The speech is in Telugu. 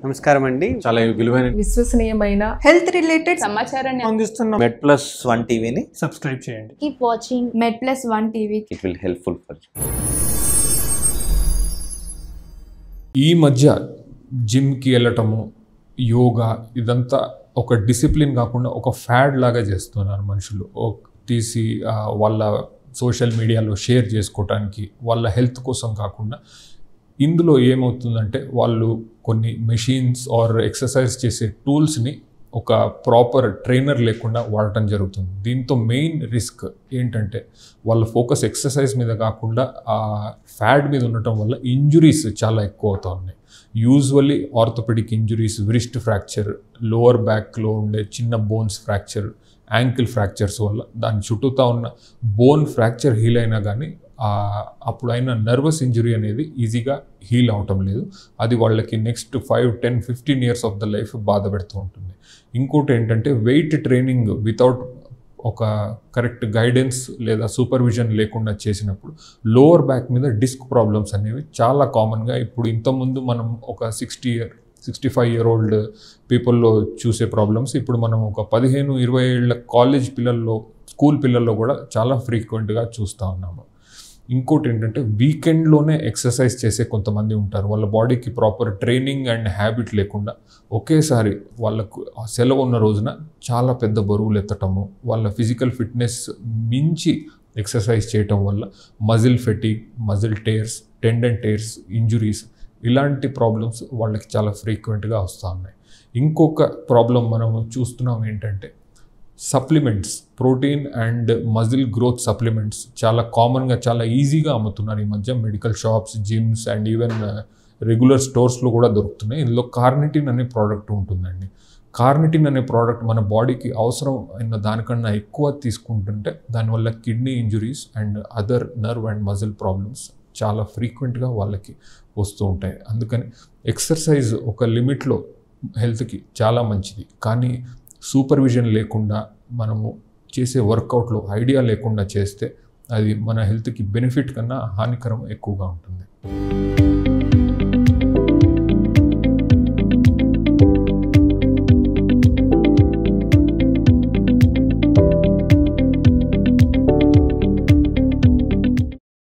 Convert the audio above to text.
నమస్కారం అండి చాలా విలువైన విశ్వసనీయమైన హెల్త్ రిలేటెడ్ సమాచారాన్ని అందిస్తున్న మెడ్ ప్లస్ వన్ టీవీని సబ్స్క్రైబ్ చేయండి Keep watching Med Plus One TV it will helpful for ఈ మధ్య జిమ్కి వెళ్ళటము యోగా ఇదంతా ఒక డిసిప్లిన్ కాకుండా ఒక ఫ్యాడ్ లాగా చేస్తున్నారు మనుషులు ఓ- తీసి ఆ, వాళ్ళ సోషల్ మీడియాలో షేర్ చేసుకోవటానికి వాళ్ళ హెల్త్ కోసం కాకుండా ఇందులో ఏమవుతుందంటే వాళ్ళు కొన్ని మెషిన్స్ ఆర్ ఎక్సర్సైజ్ చేసే టూల్స్ని ఒక ప్రాపర్ ట్రైనర్ లేకుండా వాడటం జరుగుతుంది దీంతో మెయిన్ రిస్క్ ఏంటంటే వాళ్ళ ఫోకస్ ఎక్సర్సైజ్ మీద కాకుండా ఆ ఫ్యాడ్ మీద ఉండటం వల్ల ఇంజురీస్ చాలా ఎక్కువ అవుతా ఉన్నాయి usually orthopaedic injuries wrist fracture lower బ్యాక్లో ఉండే చిన్న బోన్స్ ఫ్రాక్చర్ యాంకిల్ ఫ్రాక్చర్స్ వల్ల దాని చుట్టూతా ఉన్న బోన్ ఫ్రాక్చర్ హీల్ అయినా కానీ అప్పుడైన నర్వస్ ఇంజురీ అనేది ఈజీగా హీల్ అవటం లేదు అది వాళ్ళకి next five ten fifteen years of the life బాధ పెడుతూ ఉంటుంది ఇంకోటి ఏంటంటే వెయిట్ ట్రైనింగ్ వితౌట్ ఒక కరెక్ట్ గైడెన్స్ లేదా సూపర్విజన్ లేకుండా చేసినప్పుడు లోవర్ బ్యాక్ మీద డిస్క్ ప్రాబ్లమ్స్ అనేవి చాలా కామన్గా ఇప్పుడు ఇంతకుముందు మనం ఒక sixty year sixty five year old పీపుల్లో చూసే ప్రాబ్లమ్స్ ఇప్పుడు మనం ఒక పదిహేను ఇరవై ఏళ్ళ కాలేజ్ పిల్లల్లో స్కూల్ పిల్లల్లో కూడా చాలా ఫ్రీక్వెంట్గా చూస్తూ ఉన్నాము ఇంకోటి ఏంటంటే వీకెండ్లోనే ఎక్సర్సైజ్ చేసే కొంతమంది ఉంటారు వాళ్ళ బాడీకి ప్రాపర్ ట్రైనింగ్ అండ్ హ్యాబిట్ లేకుండా ఒకేసారి వాళ్ళకు ఆ సెలవు ఉన్న రోజున చాలా పెద్ద బరువులు ఎత్తటము వాళ్ళ ఫిజికల్ ఫిట్నెస్ మించి ఎక్సర్సైజ్ చేయటం వల్ల muscle fatigue muscle tears tendon tears injuries ఇలాంటి ప్రాబ్లమ్స్ వాళ్ళకి చాలా ఫ్రీక్వెంట్గా వస్తూ ఉన్నాయి ఇంకొక ప్రాబ్లం మనం చూస్తున్నాం ఏంటంటే supplements protein and muscle growth supplements చాలా కామన్గా చాలా ఈజీగా అమ్ముతున్నారు ఈ మధ్య medical shops gyms and even regular స్టోర్స్లో కూడా దొరుకుతున్నాయి ఇందులో కార్నిటిన్ అనే ప్రోడక్ట్ ఉంటుందండి కార్నిటిన్ అనే ప్రోడక్ట్ మన బాడీకి అవసరం అయిన దానికన్నా ఎక్కువ తీసుకుంటుంటే దానివల్ల kidney injuries and other nerve and muscle problems చాలా ఫ్రీక్వెంట్గా వాళ్ళకి వస్తూ ఉంటాయి అందుకని ఎక్సర్సైజ్ ఒక లిమిట్లో హెల్త్కి చాలా మంచిది కానీ సూపర్విజన్ లేకుండా మనము చేసే వర్కౌట్లో ఐడియా లేకుండా చేస్తే అది మన హెల్త్కి బెనిఫిట్ కన్నా హానికరం ఎక్కువగా ఉంటుంది